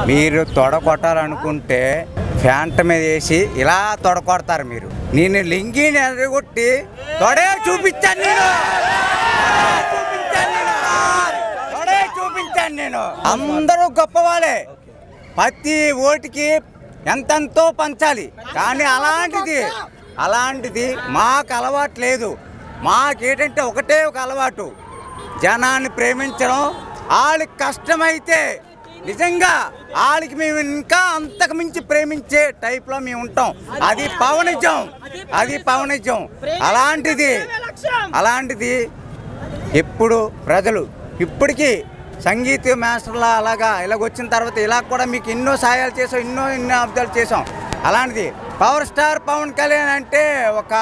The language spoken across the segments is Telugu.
మీరు తొడ కొట్టాలనుకుంటే ఫ్యాంట్ మీద వేసి ఇలా తొడ కొడతారు మీరు నేను లింగిని ఎరగొట్టి తొడే చూపించాను నేను చూపించాను నేను. తొడే చూపించాను నేను అందరూ గొప్పవాళ్ళే ప్రతి ఓటికి ఎంతెంతో పంచాలి కానీ అలాంటిది అలాంటిది మాకు అలవాటు లేదు మాకేంటంటే ఒకటే ఒక అలవాటు జనాన్ని ప్రేమించడం వాళ్ళకి కష్టమైతే నిజంగా వాళ్ళకి మేము ఇంకా అంతకు మించి ప్రేమించే టైప్లో మేము ఉంటాం అది పవనిజం అది పవనిజం అలాంటిది అలాంటిది ఎప్పుడు ప్రజలు ఇప్పటికీ సంగీత మాస్టర్లా అలాగా ఇలాగ వచ్చిన తర్వాత ఇలా కూడా మీకు ఎన్నో సహాయాలు చేసాం ఎన్నో ఎన్నో అబ్దాలు చేసాం అలాంటిది పవర్ స్టార్ పవన్ కళ్యాణ్ అంటే ఒక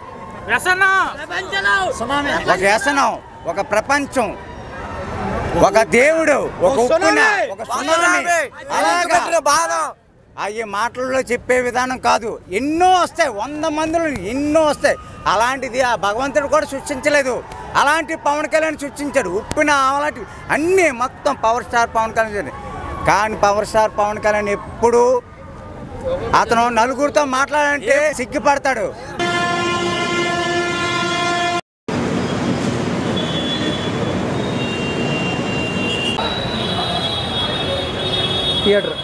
ఒక వ్యసనం ఒక ప్రపంచం ఒక దేవుడు ఒక ఉప్పున ఒక సునామీ అలాగా అయ్యే మాటల్లో చెప్పే విధానం కాదు ఎన్నో వస్తాయి వంద మందిలో ఎన్నో వస్తాయి అలాంటిది ఆ భగవంతుడు కూడా సృష్టించలేదు అలాంటి పవన్ కళ్యాణ్ సృష్టించాడు ఉప్పిన అలాంటి అన్నీ మొత్తం పవర్ స్టార్ పవన్ కళ్యాణ్ చేశాడు. కానీ పవర్ స్టార్ పవన్ కళ్యాణ్ ఎప్పుడు అతను నలుగురితో మాట్లాడాలంటే సిగ్గుపడతాడు థియేటర్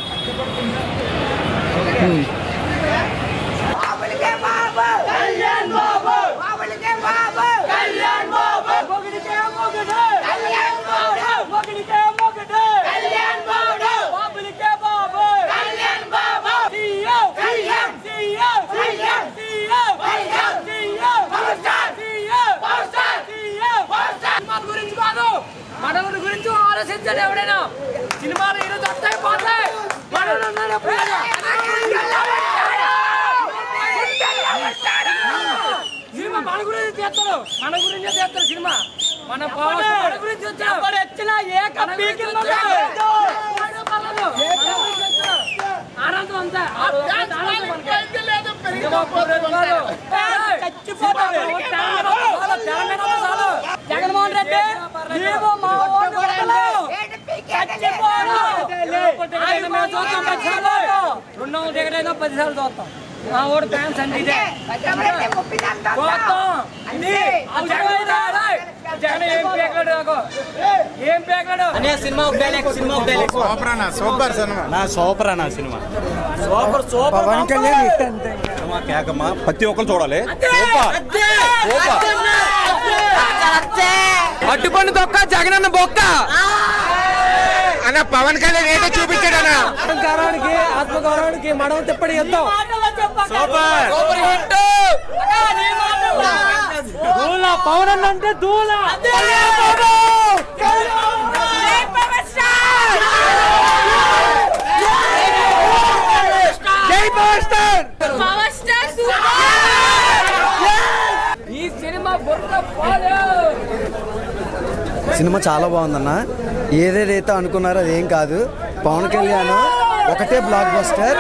బాబులకే బాబు కళ్యాణ్ బాబు బాబులకే బాబు కళ్యాణ్ బాబు మొగుడికే మొగుడు కళ్యాణ్ బాబు మొగుడికే మొగుడు కళ్యాణ్ బాబు బాబులకే బాబు కళ్యాణ్ బాబు CM Kalyan CM Kalyan CM Kalyan CM power star CM power star CM power star cinema గురించి కాదు మనవుడి గురించి ఆలోచించాలి ఎవడైనా సినిమాలు ఈరోజు వస్తాయి పోతాయి మనవుడు ఉన్నాడు ఎప్పుడైనా సినిమా మన గురించి చేస్తారు మన గురించి చేస్తారు సినిమా మన పవన్ మన గురించి వచ్చాడు వచ్చిన ఏ కప్పీకి ఆనందం అంతా జగన్మోహన్ రెడ్డి నీవు మా ఓటు కొట్టలేవు. చచ్చిపోను. ఆయన మేము చూస్తాం పది సార్లు. రెండు వందల టికెట్ అయినా పది సార్లు చూస్తాం మా ఓటు ఫ్యాన్స్ అంటే ఇదే చూస్తాం అన్ని జగన్ అయితే రాయ్. జగన్ ఏం పేకలాడు నాకు ఏం పేకలాడు అనే సినిమా ఒక డైలాగ్ సినిమా ఒక డైలాగ్ సూపర్ అన్న సూపర్ సినిమా నా సూపర్ అన్న cinema super super Pawan Kalyan hit అంతే సినిమా కేకమ్మ ప్రతి ఒక్కరు చూడాలి అడ్డుపండు తొక్క జగనన్న బొక్క అన్న పవన్ కళ్యాణ్ ఏంటో చూపించాడు అన్న అహంకారానికి ఆత్మగౌరవానికి మడవ తిప్పడి యుద్ధం సూపర్ సూపర్ హిట్ దూల పవన్ అన్న అంటే దూల జై power star power star super ఈ సినిమా బుర్ర పోలే సినిమా చాలా బాగుందన్న ఏదేదైతే అనుకున్నారో అదేం కాదు పవన్ కళ్యాణ్ ఒకటే బ్లాక్ బస్టర్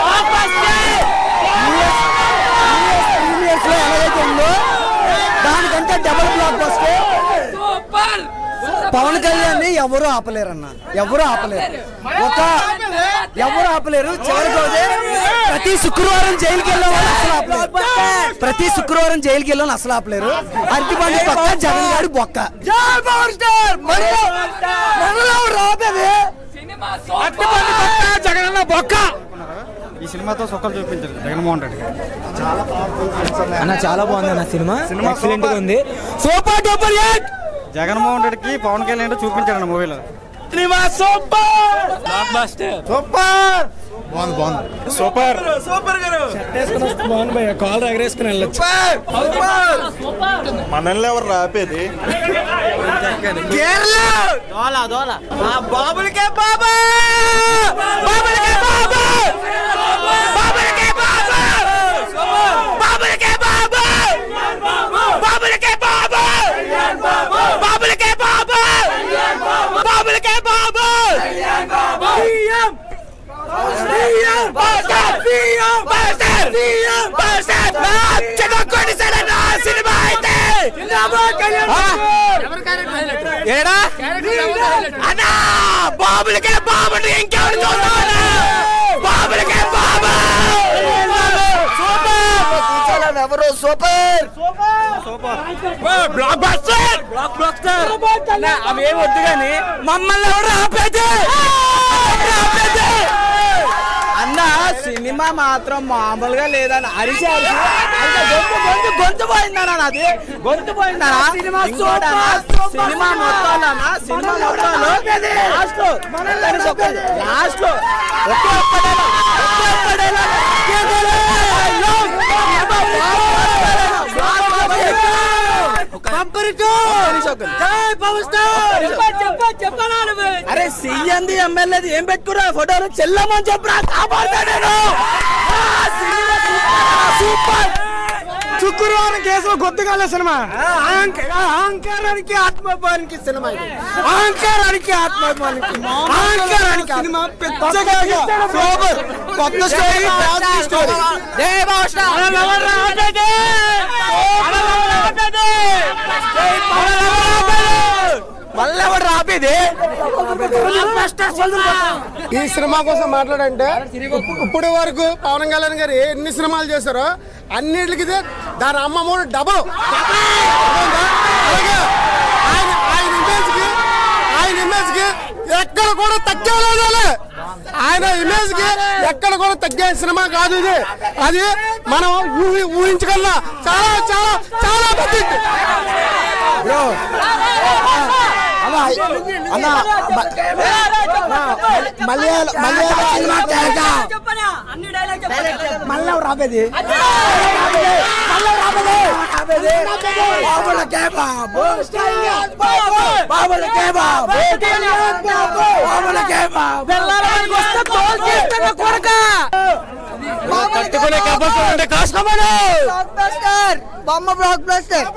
ప్రీవియస్ లో ఎలాగైతే ఉందో దానికంటే double blockbuster super Pawan Kalyan ని ఎవరు ఆపలేరన్న ఎవరు ఆపలేరు ఒక ఎవరు ఆపలేరు చివరికి అయితే ప్రతి శుక్రవారం జైలుకి వెళ్ళే వాళ్ళు అసలు ఆపలేరు ప్రతి శుక్రవారం జైలుకి వెళ్ళి అసలు ఆపలేరు అరటిపండి పక్క జగన్ గారి బొక్క జై పవర్ స్టార్ మనలో మనలో రాబేది సినిమా అట్టుపండి పక్క జగనన్న బొక్క ఈ సినిమాతో సుఖాలు చూపించారు జగన్మోహన్ రెడ్డి గారు అన్న చాలా బాగుంది అన్న సినిమా సినిమా ఎక్సలెంట్ గా సూపర్. ఉంది సూపర్ డూపర్ హిట్ జగన్మోహన్ రెడ్డికి పవన్ కళ్యాణ్ ఏంటో చూపించాడు మూవీలో cinema super blockbuster super బాగుంది బాగుంది సూపర్ బాగుంది భయ్య కాల్ ఎగరేసుకుని వెళ్ళొచ్చు మనల్ని ఎవరు రాపేది బాబులకే బాబా బాబులకే బాబా బాబులకే బాబా బాబులకే బాబా బాబులకే బాబా బాబులకే బాబా బాబులకే బాబా CM CM buster CM buster CM buster చెదకొండి సరణ సినిమా అయితే ఏడా అన్నా బాబులకే బాబుని ఇంకెవరు చూద్దాం super blockbuster blockbuster అవి ఏమి వద్దు కానీ మమ్మల్ని ఎవరు ఆపేది ఆపేది అన్న సినిమా మాత్రం మామూలుగా లేదన్న అరిసి అరిసి ఇంకా గొంతు గొంతు గొంతు పోయిందన్న నాది గొంతు పోయిందన్న సినిమా సినిమా మొత్తంలో అన్న సినిమా మొత్తంలో లాస్ట్ లో లాస్ట్ లో ఒకే ఒక్క dialogue, ఒకే ఒక్క dialogue, ఒకే dialogue. అరే సీఎంది ఎమ్మెల్యేది ఏం పెట్టుకురా ఫోటోలు చెల్లమని చెప్పురా కాపాడుతా నేను ఆ, సినిమా సూపర్ శుక్రవారం కేసులో గొంతుకాలే సినిమా అహంక- అహంకారానికి ఆత్మభావానికి సినిమా ఇది అహంకారానికి ఆత్మభావానికి అహంకారానికి సినిమా పెద్దగా సూపర్ కొత్త స్టోరీ ఫ్యామిలీ స్టోరీ మళ్ళీ ఎవడు రాపేది ఈ సినిమా కోసం మాట్లాడంటే ఇప్పుడు వరకు పవన్ కళ్యాణ్ గారు ఎన్ని సినిమాలు చేశారో అన్నిటికి ఇదే దాని అమ్మ మూడు డబల్ అలాగే ఆయన ఆయన ఇమేజ్ కి ఆయన ఇమేజ్ కి ఎక్కడ కూడా తగ్గలేదు ఆయన ఇమేజ్ కి ఎక్కడ కూడా తగ్గే సినిమా కాదు ఇది అది మనం ఊహి ఊహించగల చాలా చాలా చాలా పెద్ద hit. అన్న మలయాళ మలయాళ సినిమా తేగా చెప్పనా అన్ని డైలాగ్ చెప్పనా మళ్ళీ రాబేది బాబులకే బాబు బాబులకే బాబు బాబులకే బాబు కట్టుకునే కెపాసిటీ ఉంటే కాసుకోమను బొమ్మ blockbuster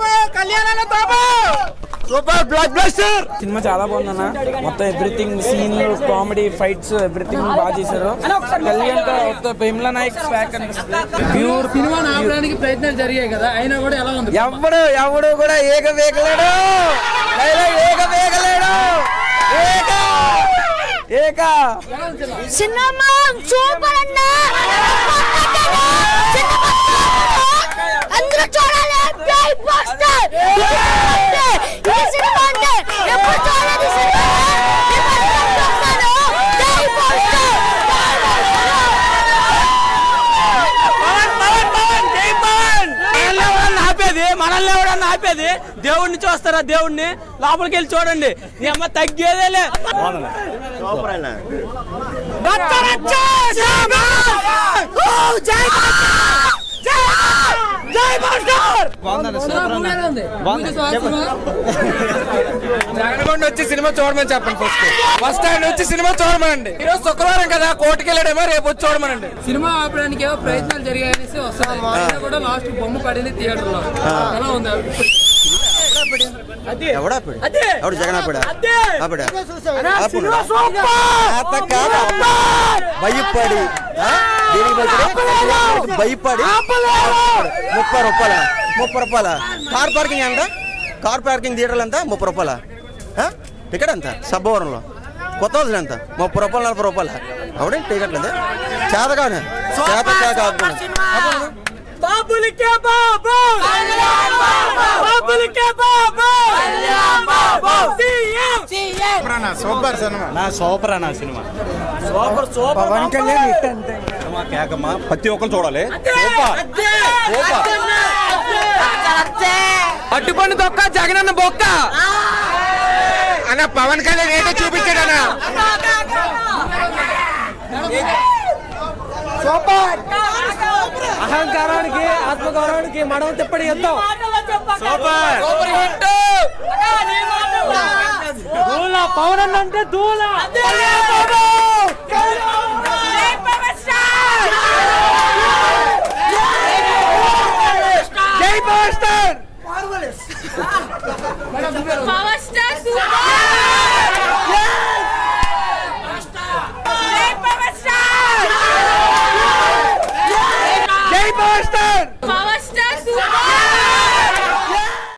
super blockbuster cinema చాలా బాగుందన్న మొత్తం everything scene comedy fights everything బాగా చేశారు కళ్యాణ్ తో భీమ్లా నాయక్ స్వాక్ అనిపిస్తుంది ప్యూర్ సినిమా ఆపడానికి ప్రయత్నాలు జరిగాయి కదా అయినా కూడా ఎలా ఉంది ఎవడు ఎవడు కూడా ఏక వేగలేడు డైలాగ్ ఏక వేగలేడు ఏక ఏక సినిమా సూపర్ అన్న అందరూ చూడాలి బ్లాక్ బస్టర్ ఈ సినిమా అంటే ఎప్పుడు చూడలేదు ఈ సినిమా మనల్ని ఎవడన్నా ఆపేది మనల్ని ఎవడన్నా ఆపేది దేవుడిని చూస్తారా దేవుడిని లోపలికి వెళ్ళి చూడండి నీ అమ్మ తగ్గేదేలే జగన్గొండ వచ్చి సినిమా చూడమని చెప్పండి ఫస్ట్ ఫస్ట్ ఆయన వచ్చి సినిమా చూడమనండి ఈరోజు శుక్రవారం కదా కోర్టుకి వెళ్ళాడేమో రేపు వచ్చి చూడమనండి సినిమా ఆపడానికి ఏవో ప్రయత్నాలు జరిగాయనేసి వస్తాయి అయినా కూడా లాస్ట్ బొమ్మ పడింది థియేటర్ లో ఎలా ఉంది ఎవడు జగన్ ఆపాడా ఆపాడా భయపడి ఆ? దేనికి భయపడి భయపడి ముప్పై రూపాయల ముప్పై రూపాయల కార్ పార్కింగ్ ఎంత కార్ పార్కింగ్ థియేటర్లు ఎంత ముప్పై రూపాయల ఆ? టికెట్ ఎంత సబ్బవరంలో కొత్త వదిలి ఎంత ముప్పై రూపాయలు నలభై రూపాయల అవుడే టికెట్ ఎంత చేత కాదు చేత చేత ఆపుకున్నాను బాబులకే బాబు బాబులకే బాబు సీఎం సూపర్ సినిమా నా సూపర్ అన్న సినిమా పవన్ కళ్యాణ్ హిట్ అంతే సినిమా కేకమ్మ ప్రతి ఒక్కరు చూడాలి అట్టుపండు తొక్క జగనన్న బొక్క అన్న పవన్ కళ్యాణ్ ఏంటో చూపించాడు అన్న అహంకారానికి ఆత్మగౌరవానికి మనం తిప్పడి యుద్ధం సూపర్ హిట్ నీ మాట దూల పవన్ అన్న అంటే దూల